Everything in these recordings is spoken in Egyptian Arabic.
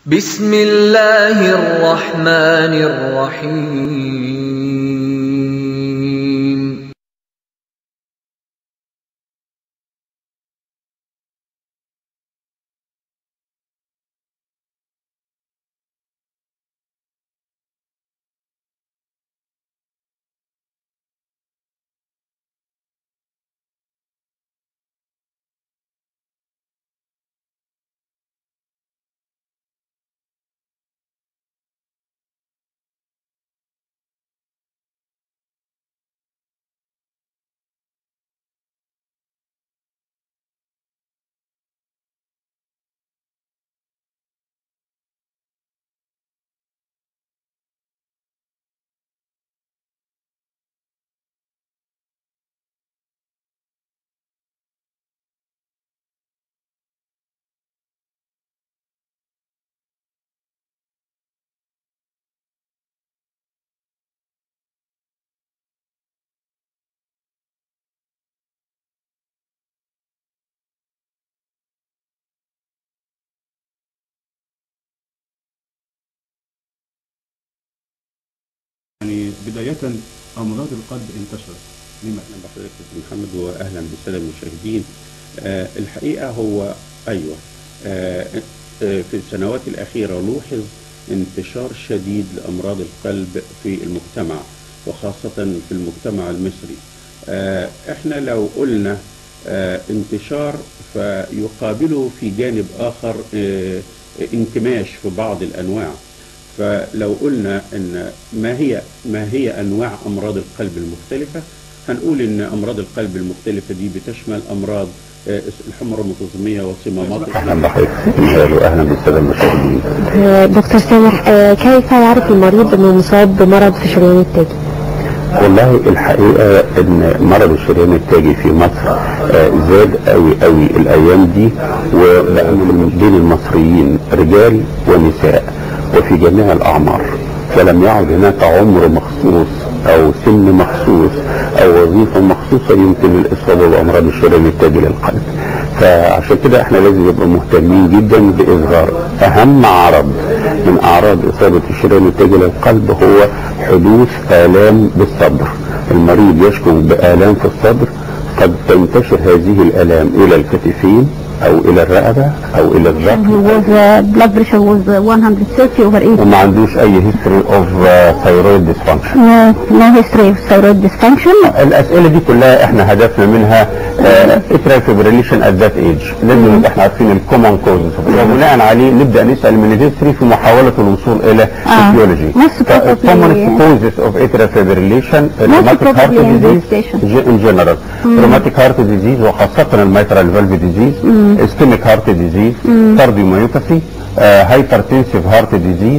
بسم الله الرحمن الرحيم يعني بداية أمراض القلب انتشرت لما اهلا بحضرتك استاذ محمد واهلا بالساده المشاهدين آه الحقيقه هو ايوه آه آه في السنوات الاخيره لوحظ انتشار شديد لامراض القلب في المجتمع وخاصه في المجتمع المصري آه احنا لو قلنا آه انتشار فيقابله في جانب اخر آه انكماش في بعض الانواع فلو قلنا ان ما هي ما هي انواع امراض القلب المختلفه هنقول ان امراض القلب المختلفه دي بتشمل امراض آه، الحمى الروماتيزميه والصمامات اهلا بحضرتك واهلا بالساده المشاهدين آه، دكتور سامح آه، كيف يعرف المريض انه مصاب بمرض في شريان التاجي؟ والله الحقيقه ان مرض الشريان التاجي في مصر آه، زاد قوي قوي الايام دي وبقى من بين المصريين رجال ونساء وفي جميع الاعمار فلم يعد هناك عمر مخصوص او سن مخصوص او وظيفه مخصوصه يمكن الاصابه بامراض الشريان التاجي للقلب فعشان كده احنا لازم نبقى مهتمين جدا باصغار اهم عرض من اعراض اصابه الشريان التاجي للقلب هو حدوث الام بالصدر المريض يشكو بالام في الصدر قد تنتشر هذه الالام الى الكتفين او الى الرقبه او الى He الذقن was uh, blood pressure was uh, 130 over 80. وما عندوش اي هيستوري اوف ثايرويد ديسفانكشن No, no history of thyroid dysfunction. الاسئله دي كلها احنا هدفنا منها اترال فيبريليشن ات ذات ايج لازم نبقى احنا عارفين الكومن كوزز وبناء عليه نبدا نسال من الهيستوري في محاوله الوصول الى آه. فيسيولوجي Most probably- الكومن كوزز اوف اترال فيبريليشن روماتيك هارت probably in ديزيز this station. ان جنرال روماتيك هارت ديزيز وخاصه الميترال فالف ديزيز اسكيميك هارت ديزيز كارديوميوباثي هايبرتنسيف هارت ديزيز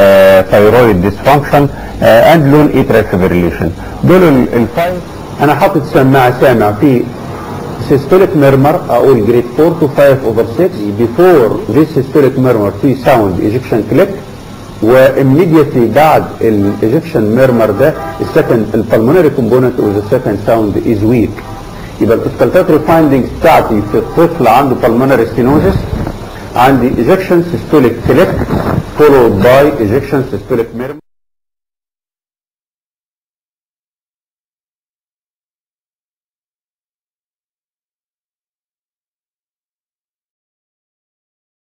ثايرويد ديسفانكشن اند لون اترال فيبريليشن دول ال- الفايف انا حاطط سماعه سامع في systolic murmur اقول جريد 4 to 5 over 6 before this systolic murmur في sound ejection click وimmediately بعد الايجكشن murmur ده السكند البلمونري كومبوننت اوف ذا سكند ساوند از ويك يبقى الاسكالتاتوري فايندنجز بتاعتي في الطفل عنده pulmonary stenosis عندي ejection systolic click followed by ejection systolic murmur